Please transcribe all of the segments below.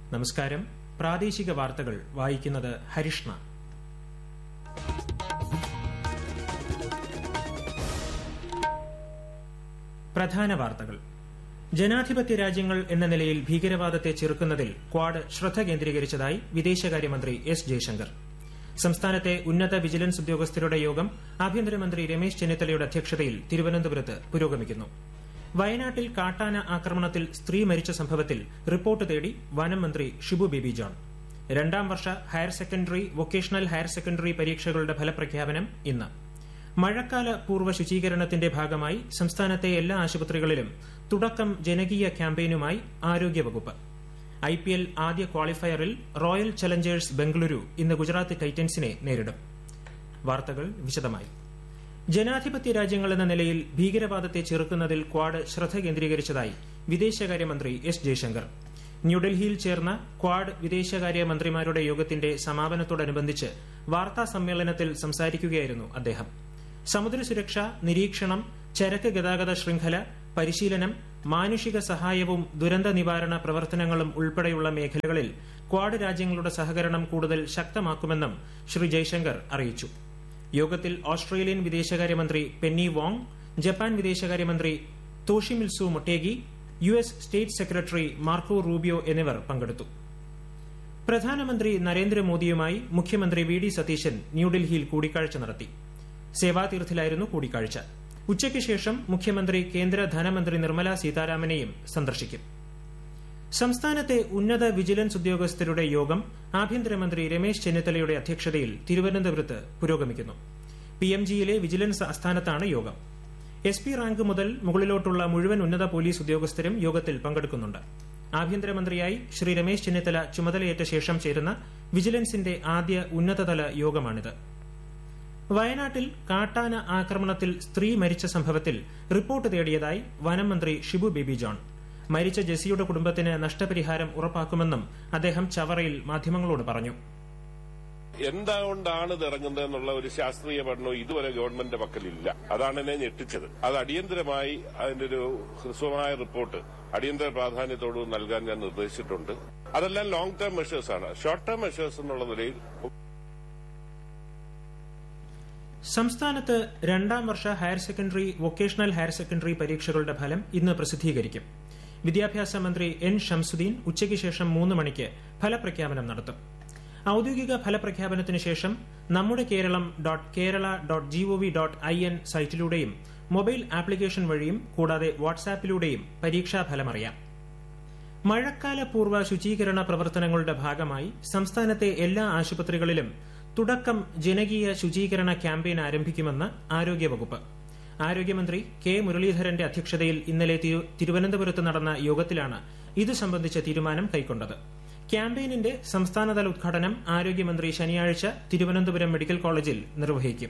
നമസ്കാരം പ്രാദേശിക വാർത്തകൾ വായിക്കുന്നത് ഹരിഷ്ണ പ്രധാന വാർത്തകൾ ജനാധിപത്യ രാജ്യങ്ങൾ എന്ന നിലയിൽ ഭീകരവാദത്തെ ചെറുക്കുന്നതിൽ ക്വാഡ് ശ്രദ്ധ കേന്ദ്രീകരിച്ചതായി വിദേശകാര്യമന്ത്രി എസ് ജയശങ്കർ സംസ്ഥാനത്തെ ഉന്നത വിജിലൻസ് ഉദ്യോഗസ്ഥരുടെ യോഗം ആഭ്യന്തരമന്ത്രി രമേശ് ചെന്നിത്തലയുടെ അധ്യക്ഷതയിൽ തിരുവനന്തപുരത്ത് പുരോഗമിക്കുന്നു വയനാട്ടിൽ കാട്ടാന ആക്രമണത്തിൽ സ്ത്രീ മരിച്ച സംഭവത്തിൽ റിപ്പോർട്ട് തേടി വനം മന്ത്രി ഷിബു ബേബി ജോൺ രണ്ടാം വർഷ higher secondary vocational higher secondary പരീക്ഷകളുടെ ഫലപ്രഖ്യാപനം ഇന്ന് മഴക്കാല പൂർവ്വ ശുചീകരണത്തിന്റെ ഭാഗമായി സംസ്ഥാനത്തെ എല്ലാ ആശുപത്രികളിലും തുടക്കം ജനകീയ ക്യാമ്പയിനുമായി ആരോഗ്യവകുപ്പ് ഐ പി എൽ ആദ്യ ക്വാളിഫയറിൽ റോയൽ ചലഞ്ചേഴ്സ് ബംഗളൂരു ഇന്ന് ഗുജറാത്ത് ടൈറ്റൻസിനെ നേരിടും വാർത്തകൾ വിശദമായി ജനാധിപത്യ രാജ്യങ്ങൾ എന്ന നിലയിൽ ഭീകരവാദത്തെ ചെറുക്കുന്നതിൽ ക്വാഡ് ശ്രദ്ധ കേന്ദ്രീകരിച്ചതായി വിദേശകാര്യമന്ത്രി എസ് ജയശങ്കർ ന്യൂഡൽഹിയിൽ ചേർന്ന ക്വാഡ് വിദേശകാര്യ മന്ത്രിമാരുടെ യോഗത്തിന്റെ സമാപനത്തോടനുബന്ധിച്ച് വാർത്താ സമ്മേളനത്തിൽ സംസാരിക്കുകയായിരുന്നു അദ്ദേഹം സമുദ്ര സുരക്ഷ നിരീക്ഷണം ചരക്ക് ഗതാഗത ശൃംഖല പരിശീലനം മാനുഷിക സഹായവും ദുരന്ത നിവാരണ പ്രവർത്തനങ്ങളും ഉൾപ്പെടെയുള്ള മേഖലകളിൽ ക്വാഡ് രാജ്യങ്ങളുടെ സഹകരണം കൂടുതൽ ശക്തമാക്കുമെന്നും ശ്രീ ജയശങ്കർ അറിയിച്ചു യോഗത്തിൽ ഓസ്ട്രേലിയൻ വിദേശകാര്യമന്ത്രി പെന്നി വോങ് ജപ്പാൻ വിദേശകാര്യമന്ത്രി Toshimitsu Motegi U S state secretary Marco Rubio എന്നിവർ പങ്കെടുത്തു പ്രധാനമന്ത്രി നരേന്ദ്രമോദിയുമായി മുഖ്യമന്ത്രി വി ഡി സതീശൻ ന്യൂഡൽഹിയിൽ കൂടിക്കാഴ്ച നടത്തി സേവാതീർത്ഥിലായിരുന്നു കൂടിക്കാഴ്ച ഉച്ചയ്ക്ക് ശേഷം മുഖ്യമന്ത്രി കേന്ദ്ര ധനമന്ത്രി നിർമ്മല സീതാരാമനെയും സന്ദർശിക്കും സംസ്ഥാനത്തെ ഉന്നത വിജിലൻസ് ഉദ്യോഗസ്ഥരുടെ യോഗം ആഭ്യന്തരമന്ത്രി രമേശ് ചെന്നിത്തലയുടെ അധ്യക്ഷതയിൽ തിരുവനന്തപുരത്ത് പുരോഗമിക്കുന്നു പി എം ജിയിലെ വിജിലൻസ് ആസ്ഥാനത്താണ് യോഗം എസ് പി റാങ്ക് മുതൽ മുകളിലോട്ടുള്ള മുഴുവൻ ഉന്നത പോലീസ് ഉദ്യോഗസ്ഥരും യോഗത്തിൽ പങ്കെടുക്കുന്നുണ്ട് ആഭ്യന്തരമന്ത്രിയായി ശ്രീ രമേശ് ചെന്നിത്തല ചുമതലയേറ്റ ശേഷം ചേരുന്ന വിജിലൻസിന്റെ ആദ്യ ഉന്നതതല യോഗമാണിത് വയനാട്ടിൽ കാട്ടാന ആക്രമണത്തിൽ സ്ത്രീ മരിച്ച സംഭവത്തിൽ റിപ്പോർട്ട് തേടിയതായി വനം മന്ത്രി ഷിബു ബേബി ജോൺ മരിച്ച ജെസിയുടെ കുടുംബത്തിന് നഷ്ടപരിഹാരം ഉറപ്പാക്കുമെന്നും അദ്ദേഹം ചവറയിൽ മാധ്യമങ്ങളോട് പറഞ്ഞു എന്തുകൊണ്ടാണ് ഇത് ഇറങ്ങുന്നതെന്നുള്ള ഒരു ശാസ്ത്രീയ പഠനവും ഇതുവരെ ഗവൺമെന്റിന്റെ പക്കലില്ല അതാണ് എന്നെ ഞെട്ടിച്ചത് അത് അടിയന്തരമായി അതിന്റെ ഒരു ഹ്രസ്വമായ റിപ്പോർട്ട് അടിയന്തര പ്രാധാന്യത്തോട് നൽകാൻ ഞാൻ നിർദ്ദേശിച്ചിട്ടുണ്ട് അതെല്ലാം ലോങ് ടേം മെഷേഴ്സ് ആണ് ഷോർട്ട് ടേം മെഷേഴ്സ് എന്നുള്ള നിലയിൽ സംസ്ഥാനത്ത് രണ്ടാം വർഷ higher secondary vocational higher secondary പരീക്ഷകളുടെ ഫലം ഇന്ന് പ്രസിദ്ധീകരിക്കും വിദ്യാഭ്യാസ മന്ത്രി എൻ ഷംസുദ്ദീൻ ഉച്ചയ്ക്ക് ശേഷം മൂന്ന് മണിക്ക് ഫലപ്രഖ്യാപനം നടത്തും ഔദ്യോഗിക ഫലപ്രഖ്യാപനത്തിന് ശേഷം നമ്മുടെ Keralam dot Kerala dot G O V dot I N സൈറ്റിലൂടെയും മൊബൈൽ ആപ്ലിക്കേഷൻ വഴിയും കൂടാതെ വാട്സാപ്പിലൂടെയും പരീക്ഷാഫലം അറിയാം മഴക്കാല പൂർവ്വ ശുചീകരണ പ്രവർത്തനങ്ങളുടെ ഭാഗമായി സംസ്ഥാനത്തെ എല്ലാ ആശുപത്രികളിലും തുടക്കം ജനകീയ ശുചീകരണ ക്യാമ്പയിൻ ആരംഭിക്കുമെന്ന് ആരോഗ്യവകുപ്പ് ആരോഗ്യമന്ത്രി കെ മുരളീധരന്റെ അധ്യക്ഷതയിൽ ഇന്നലെ തിരുവനന്തപുരത്ത് നടന്ന യോഗത്തിലാണ് ഇതു സംബന്ധിച്ച തീരുമാനം കൈക്കൊണ്ടത് ക്യാമ്പയിനിന്റെ സംസ്ഥാനതല ഉദ്ഘാടനം ആരോഗ്യമന്ത്രി ശനിയാഴ്ച തിരുവനന്തപുരം മെഡിക്കൽ കോളേജിൽ നിർവഹിക്കും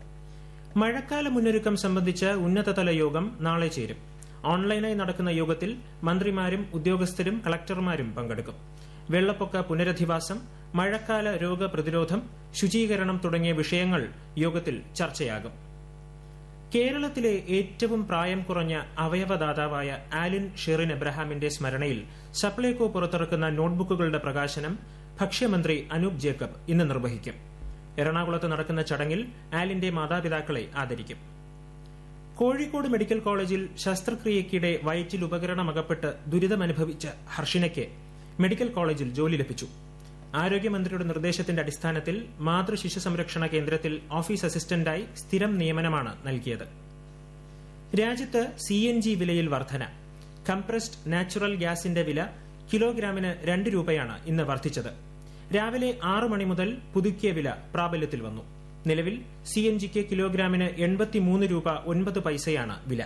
മഴക്കാല മുന്നൊരുക്കം സംബന്ധിച്ച ഉന്നതതല യോഗം നാളെ ചേരും ഓൺലൈനായി നടക്കുന്ന യോഗത്തിൽ മന്ത്രിമാരും ഉദ്യോഗസ്ഥരും കളക്ടർമാരും പങ്കെടുക്കും വെള്ളപ്പൊക്ക പുനരധിവാസം മഴക്കാല രോഗപ്രതിരോധം ശുചീകരണം തുടങ്ങിയ വിഷയങ്ങൾ യോഗത്തിൽ ചർച്ചയാകും കേരളത്തിലെ ഏറ്റവും പ്രായം കുറഞ്ഞ അവയവദാതാവായ ആലിൻ ഷെറിൻ എബ്രഹാമിന്റെ സ്മരണയിൽ സപ്ലൈകോ പുറത്തിറക്കുന്ന നോട്ട്ബുക്കുകളുടെ പ്രകാശനം ഭക്ഷ്യമന്ത്രി അനൂപ് ജേക്കബ് ഇന്ന് നിർവഹിക്കും എറണാകുളത്ത് നടക്കുന്ന ചടങ്ങിൽ ആലിന്റെ മാതാപിതാക്കളെ ആദരിക്കും കോഴിക്കോട് മെഡിക്കൽ കോളേജിൽ ശസ്ത്രക്രിയയ്ക്കിടെ വയറ്റിൽ ഉപകരണമകപ്പെട്ട് ദുരിതമനുഭവിച്ച ഹർഷിനയ്ക്ക് മെഡിക്കൽ കോളേജിൽ ജോലി ലഭിച്ചു ആരോഗ്യമന്ത്രിയുടെ നിർദ്ദേശത്തിന്റെ അടിസ്ഥാനത്തിൽ മാതൃ ശിശു സംരക്ഷണ കേന്ദ്രത്തിൽ ഓഫീസ് അസിസ്റ്റന്റായി സ്ഥിരം നിയമനമാണ് നൽകിയത് രാജ്യത്ത് സി എൻ ജി വിലയിൽ വർധന കംപ്രസ്ഡ് നാച്ചുറൽ ഗ്യാസിന്റെ വില കിലോഗ്രാമിന് രണ്ട് രൂപയാണ് ഇന്ന് വർദ്ധിച്ചത് രാവിലെ ആറ് മണി മുതൽ പുതുക്കിയ വില പ്രാബല്യത്തിൽ വന്നു നിലവിൽ സി എൻ ജിക്ക് കിലോഗ്രാമിന് എൺപത്തിമൂന്ന് രൂപ ഒൻപത് പൈസയാണ് വില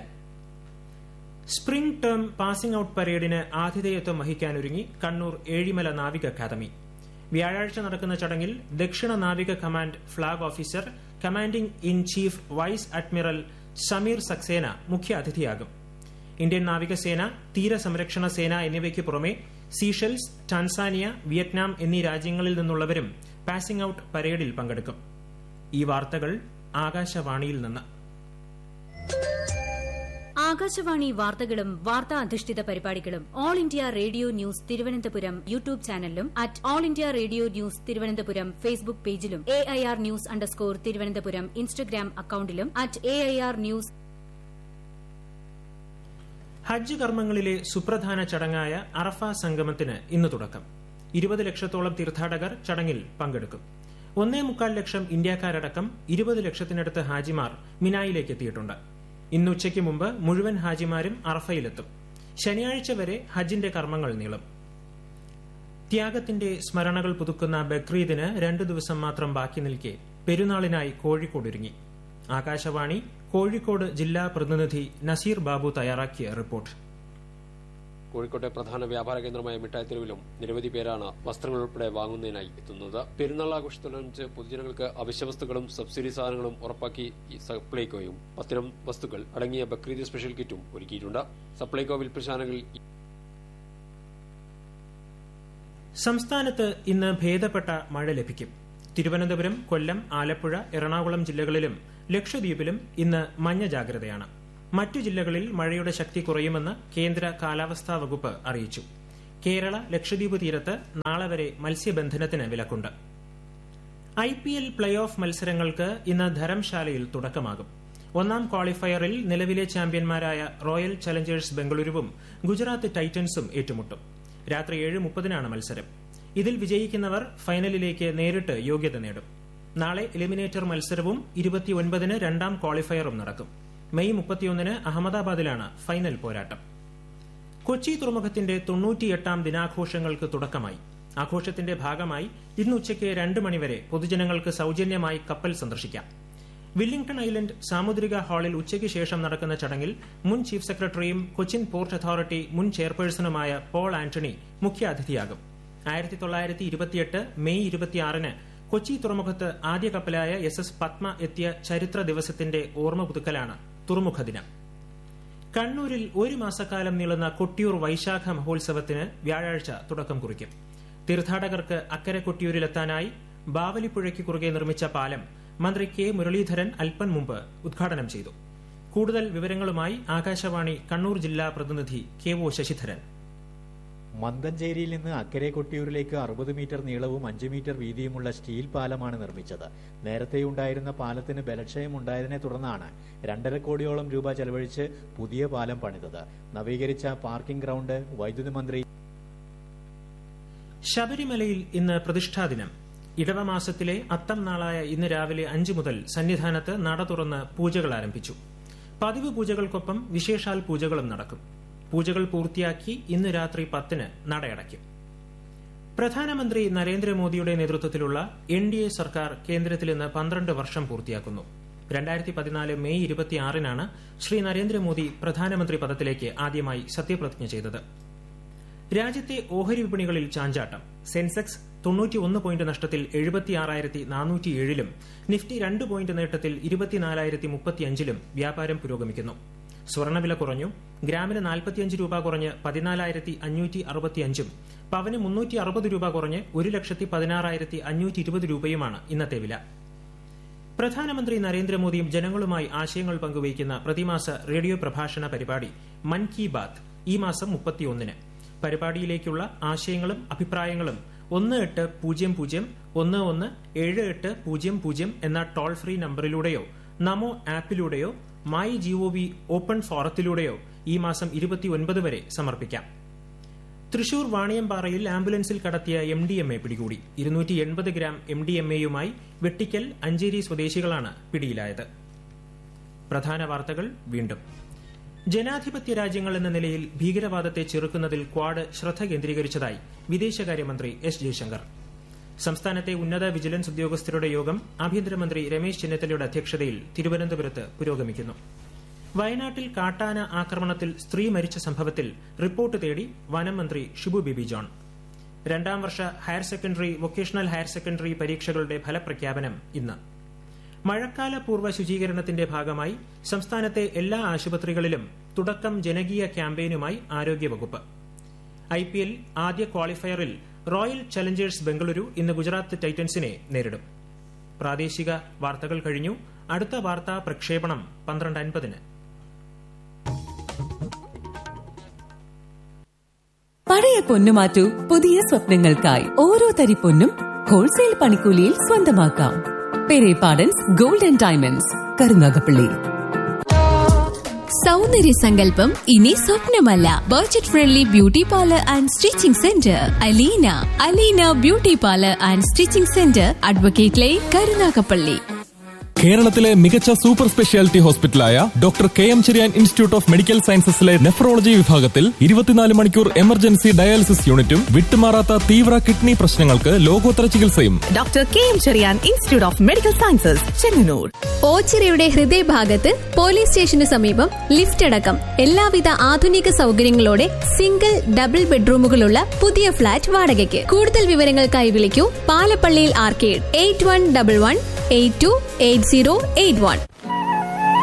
സ്പ്രിംഗ് ടേം പാസിംഗ് ഔട്ട് പരേഡിന് ആതിഥേയത്വം വഹിക്കാനൊരുങ്ങി കണ്ണൂർ ഏഴിമല നാവിക അക്കാദമി വ്യാഴാഴ്ച നടക്കുന്ന ചടങ്ങിൽ ദക്ഷിണ നാവിക command flag officer commanding in chief vice admiral Sameer Saxena മുഖ്യ അതിഥിയാകും ഇന്ത്യൻ നാവികസേന തീരസംരക്ഷണ സേന എന്നിവയ്ക്ക് പുറമെ സീഷെൽസ് ടാൻസാനിയ വിയറ്റ്നാം എന്നീ രാജ്യങ്ങളിൽ നിന്നുള്ളവരും പാസിംഗ് ഔട്ട് പരേഡിൽ പങ്കെടുക്കും ഈ വാർത്തകൾ ആകാശവാണിയിൽ നിന്ന് ആകാശവാണി വാർത്തകളും വാർത്താ അധിഷ്ഠിത പരിപാടികളും all India radio news Thiruvananthapuram YouTube ചാനലിലും at all India radio news Thiruvananthapuram Facebook പേജിലും A I R news underscore Thiruvananthapuram Instagram അക്കൌണ്ടിലും at A I R news ഹജ്ജ് കർമ്മങ്ങളിലെ സുപ്രധാന ചടങ്ങായ അറഫ സംഗമത്തിന് ഇന്ന് തുടക്കം ഇരുപത് ലക്ഷത്തോളം തീർത്ഥാടകർ ചടങ്ങിൽ പങ്കെടുക്കും ഒന്നേ മുക്കാൽ ലക്ഷം ഇന്ത്യക്കാരടക്കം ഇരുപത് ലക്ഷത്തിനടുത്ത് ഹാജിമാർ മിനായിലേക്ക് എത്തിയിട്ടുണ്ട് ഇന്ന് ഉച്ചയ്ക്ക് മുമ്പ് മുഴുവൻ ഹാജിമാരും അറഫയിലെത്തും ശനിയാഴ്ച വരെ ഹജ്ജിന്റെ കർമ്മങ്ങൾ നീളും ത്യാഗത്തിന്റെ സ്മരണകൾ പുതുക്കുന്ന ബക്രീദിന് രണ്ടു ദിവസം മാത്രം ബാക്കി നിൽക്കെ പെരുന്നാളിനായി കോഴിക്കോടൊരുങ്ങി ആകാശവാണി കോഴിക്കോട് ജില്ലാ പ്രതിനിധി നസീർ ബാബു തയ്യാറാക്കിയ റിപ്പോർട്ട് കോഴിക്കോട്ടെ പ്രധാന വ്യാപാര കേന്ദ്രമായ മിഠായിത്തെരുവിലും നിരവധി പേരാണ് വസ്ത്രങ്ങൾ ഉൾപ്പെടെ വാങ്ങുന്നതിനായി എത്തുന്നത് പെരുന്നാൾ ആഘോഷത്തോടനുബന്ധിച്ച് പൊതുജനങ്ങൾക്ക് അവശ്യവസ്തുക്കളും സബ്സിഡി സാധനങ്ങളും ഉറപ്പാക്കി ഈ സപ്ലൈകോയും പത്തിനം വസ്തുക്കൾ അടങ്ങിയ ബക്രീദ് സ്പെഷ്യൽ കിറ്റും ഒരുക്കിയിട്ടുണ്ട് സപ്ലൈകോ വിൽപ്പശാലകളിൽ സംസ്ഥാനത്ത് ഇന്ന് ഭേദപ്പെട്ട മഴ ലഭിക്കും തിരുവനന്തപുരം കൊല്ലം ആലപ്പുഴ എറണാകുളം ജില്ലകളിലും ലക്ഷദ്വീപിലും ഇന്ന് മഞ്ഞ ജാഗ്രതയാണ് മറ്റു ജില്ലകളിൽ മഴയുടെ ശക്തി കുറയുമെന്ന് കേന്ദ്ര കാലാവസ്ഥാ വകുപ്പ് അറിയിച്ചു കേരള ലക്ഷദ്വീപ് തീരത്ത് നാളെ വരെ മത്സ്യബന്ധനത്തിന് വിലക്കുണ്ട് I P L play off മത്സരങ്ങൾക്ക് ഇന്ന് ധരംശാലയിൽ തുടക്കമാകും ഒന്നാം ക്വാളിഫയറിൽ നിലവിലെ ചാമ്പ്യന്മാരായ റോയൽ ചലഞ്ചേഴ്സ് ബംഗളൂരുവും ഗുജറാത്ത് ടൈറ്റൻസും ഏറ്റുമുട്ടും രാത്രി ഏഴ് മുപ്പതിനാണ് മത്സരം ഇതിൽ വിജയിക്കുന്നവർ ഫൈനലിലേക്ക് നേരിട്ട് യോഗ്യത നേടും നാളെ എലിമിനേറ്റർ മത്സരവും ഇരുപത്തിയൊൻപതിന് രണ്ടാം ക്വാളിഫയറും നടക്കും മെയ് മുപ്പത്തിയൊന്നിന് അഹമ്മദാബാദിലാണ് ഫൈനൽ പോരാട്ടം കൊച്ചി തുറമുഖത്തിന്റെ തൊണ്ണൂറ്റിയെട്ടാം ദിനാഘോഷങ്ങൾക്ക് തുടക്കമായി ആഘോഷത്തിന്റെ ഭാഗമായി ഇന്ന് ഉച്ചയ്ക്ക് രണ്ട് മണിവരെ പൊതുജനങ്ങൾക്ക് സൌജന്യമായി കപ്പൽ സന്ദർശിക്കാം വില്ലിംഗ്ടൺ ഐലൻഡ് സാമുദ്രിക ഹാളിൽ ഉച്ചയ്ക്ക് ശേഷം നടക്കുന്ന ചടങ്ങിൽ മുൻ ചീഫ് സെക്രട്ടറിയും കൊച്ചിൻ പോർട്ട് അതോറിറ്റി മുൻ ചെയർപേഴ്സണുമായ പോൾ ആന്റണി മുഖ്യാതിഥിയാകും ആയിരത്തി തൊള്ളായിരത്തി ഇരുപത്തിയെട്ട് മെയ് ഇരുപത്തിയാറിന് കൊച്ചി തുറമുഖത്ത് ആദ്യ കപ്പലായ എസ് എസ് പത്മ എത്തിയ ചരിത്ര ദിവസത്തിന്റെ ഓർമ്മ പുതുക്കലാണ് തുറമുഖ ദിനം കണ്ണൂരിൽ ഒരു മാസക്കാലം നീളുന്ന കൊട്ടിയൂർ വൈശാഖ മഹോത്സവത്തിന് വ്യാഴാഴ്ച തുടക്കം കുറിക്കും തീർത്ഥാടകർക്ക് അക്കരെ കൊട്ടിയൂരിലെത്താനായി ബാവലിപ്പുഴയ്ക്ക് കുറുകെ നിർമ്മിച്ച പാലം മന്ത്രി കെ മുരളീധരൻ അല്പം മുമ്പ് ഉദ്ഘാടനം ചെയ്തു കൂടുതൽ വിവരങ്ങളുമായി ആകാശവാണി കണ്ണൂർ ജില്ലാ പ്രതിനിധി കെ ഒ ശശിധരൻ മന്തഞ്ചേരിയിൽ നിന്ന് അക്കരെ കൊട്ടിയൂരിലേക്ക് അറുപത് മീറ്റർ നീളവും അഞ്ച് മീറ്റർ വീതിയുമുള്ള സ്റ്റീൽ പാലമാണ് നിർമ്മിച്ചത് നേരത്തെയുണ്ടായിരുന്ന പാലത്തിന് ബലക്ഷയം ഉണ്ടായതിനെ തുടർന്നാണ് രണ്ടര കോടിയോളം രൂപ ചെലവഴിച്ച് പുതിയ പാലം പണിതത് നവീകരിച്ച പാർക്കിംഗ് ഗ്രൗണ്ട് വൈദ്യുതി മന്ത്രി ശബരിമലയിൽ ഇന്ന് പ്രതിഷ്ഠാദിനം ഇടവമാസത്തിലെ അത്തം നാളായ ഇന്ന് രാവിലെ അഞ്ചു മുതൽ സന്നിധാനത്ത് നട തുറന്ന് പൂജകൾ ആരംഭിച്ചു പതിവ് പൂജകൾക്കൊപ്പം വിശേഷാൽ പൂജകളും നടക്കും പൂജകൾ പൂർത്തിയാക്കി ഇന്ന് രാത്രി പത്തിന് നടയടയ്ക്കും പ്രധാനമന്ത്രി നരേന്ദ്രമോദിയുടെ നേതൃത്വത്തിലുള്ള എൻ ഡി എ സർക്കാർ കേന്ദ്രത്തിൽ ഇന്ന് പന്ത്രണ്ട് വർഷം പൂർത്തിയാക്കുന്നു രണ്ടായിരത്തി പതിനാല് മെയ് ഇരുപത്തിയാറിനാണ് ശ്രീ നരേന്ദ്രമോദി പ്രധാനമന്ത്രി പദത്തിലേക്ക് ആദ്യമായി സത്യപ്രതിജ്ഞ ചെയ്തത് രാജ്യത്തെ ഓഹരി വിപണികളിൽ ചാഞ്ചാട്ടം സെൻസെക്സ് തൊണ്ണൂറ്റിയൊന്ന് പോയിന്റ് നഷ്ടത്തിൽ എഴുപത്തിയാറായിരത്തി നാനൂറ്റിയേഴിലും നിഫ്റ്റി രണ്ട് പോയിന്റ് നേട്ടത്തിൽ ഇരുപത്തിനാലായിരത്തി മുപ്പത്തിയഞ്ചിലും വ്യാപാരം പുരോഗമിക്കുന്നു സ്വർണ്ണവില കുറഞ്ഞു ഗ്രാമിന് നാൽപ്പത്തിയഞ്ച് രൂപ കുറഞ്ഞ് പതിനാലായിരത്തി അഞ്ഞൂറ്റി അറുപത്തിയഞ്ചും പവന് മുന്നൂറ്റി അറുപത് രൂപ കുറഞ്ഞ് ഒരു ലക്ഷത്തി പതിനാറായിരത്തി അഞ്ഞൂറ്റി ഇരുപത് രൂപയുമാണ് ഇന്നത്തെ വില പ്രധാനമന്ത്രി നരേന്ദ്രമോദിയും ജനങ്ങളുമായി ആശയങ്ങൾ പങ്കുവയ്ക്കുന്ന പ്രതിമാസ റേഡിയോ പ്രഭാഷണ പരിപാടി മൻ കി ബാത്ത് ഈ മാസം മുപ്പത്തിയൊന്നിന് പരിപാടിയിലേക്കുള്ള ആശയങ്ങളും അഭിപ്രായങ്ങളും ഒന്ന് എട്ട് പൂജ്യം പൂജ്യം ഒന്ന് ഒന്ന് ഏഴ് എട്ട് പൂജ്യം പൂജ്യം എന്ന ടോൾ ഫ്രീ നമ്പറിലൂടെയോ നമോ ആപ്പിലൂടെയോ മൈ ജിഒവി ഓപ്പൺ ഫോറത്തിലൂടെയോ ഈ മാസം ഇരുപത്തിയൊൻപത് വരെ സമർപ്പിക്കാം തൃശൂർ വാണിയമ്പാറയിൽ ആംബുലൻസിൽ കടത്തിയ എം ഡി എം എ പിടികൂടി ഇരുന്നൂറ്റി എൺപത് ഗ്രാം എം ഡി എം എയുമായി വെട്ടിക്കൽ അഞ്ചേരി സ്വദേശികളാണ് പിടിയിലായത് പ്രധാന വാർത്തകൾ വീണ്ടും ജനാധിപത്യ രാജ്യങ്ങൾ എന്ന നിലയിൽ ഭീകരവാദത്തെ ചെറുക്കുന്നതിൽ ക്വാഡ് ശ്രദ്ധ കേന്ദ്രീകരിച്ചതായി വിദേശകാര്യമന്ത്രി എസ് ജയശങ്കർ സംസ്ഥാനത്തെ ഉന്നത വിജിലൻസ് ഉദ്യോഗസ്ഥരുടെ യോഗം ആഭ്യന്തരമന്ത്രി രമേശ് ചെന്നിത്തലയുടെ അധ്യക്ഷതയിൽ തിരുവനന്തപുരത്ത് പുരോഗമിക്കുന്നു വയനാട്ടിൽ കാട്ടാന ആക്രമണത്തിൽ സ്ത്രീ മരിച്ച സംഭവത്തിൽ റിപ്പോർട്ട് തേടി വനം മന്ത്രി ഷിബു ബേബി ജോൺ രണ്ടാം വർഷ higher secondary vocational higher secondary പരീക്ഷകളുടെ ഫലപ്രഖ്യാപനം ഇന്ന് മഴക്കാല പൂർവ്വ ശുചീകരണത്തിന്റെ ഭാഗമായി സംസ്ഥാനത്തെ എല്ലാ ആശുപത്രികളിലും തുടക്കം ജനകീയ ക്യാമ്പയിനുമായി ആരോഗ്യവകുപ്പ് ഐ പി എൽ ആദ്യ ക്വാളിഫയറിൽ റോയൽ ചലഞ്ചേഴ്സ് ബംഗളൂരു ഇന്ന് ഗുജറാത്ത് ടൈറ്റൻസിനെ നേരിടും പ്രാദേശിക വാർത്തകൾ കഴിഞ്ഞു അടുത്ത വാർത്താ പ്രക്ഷേപണം പന്ത്രണ്ട് അൻപതിന് പഴയ പൊന്നു മാറ്റൂ പുതിയ സ്വപ്നങ്ങൾക്കായി ഓരോ തരി പൊന്നും ഹോൾസെയിൽ പണിക്കൂലിയിൽ സ്വന്തമാക്കാം Perepadans gold and diamonds Karunagappally സൗന്ദര്യ സങ്കല്പം ഇനി സ്വപ്നമല്ല budget friendly beauty parlour and stitching centre Aleena Aleena beauty parlour and stitching centre advocate line Karunagappally കേരളത്തിലെ മികച്ച സൂപ്പർ സ്പെഷ്യാലിറ്റി ഹോസ്പിറ്റലായ doctor K M Cherian institute of medical സയൻസസിലെ നെഫ്രോളജി വിഭാഗത്തിൽ ഇരുപത്തിനാല് മണിക്കൂർ എമർജൻസി ഡയാലിസിസ് യൂണിറ്റും വിട്ടുമാറാത്ത തീവ്ര കിഡ്നി പ്രശ്നങ്ങൾക്ക് ലോകോത്തര ചികിത്സയും doctor K M Cherian institute of medical sciences Chengannur ഓച്ചിറയുടെ ഹൃദയഭാഗത്ത് പോലീസ് സ്റ്റേഷന് സമീപം ലിഫ്റ്റ് അടക്കം എല്ലാവിധ ആധുനിക സൗകര്യങ്ങളോടെ സിംഗിൾ ഡബിൾ ബെഡ്റൂമുകളുള്ള പുതിയ ഫ്ളാറ്റ് വാടകയ്ക്ക് കൂടുതൽ വിവരങ്ങൾക്കായി വിളിക്കൂ പാലപ്പള്ളിയിൽ arcade eight one double one eight two eight zero eight one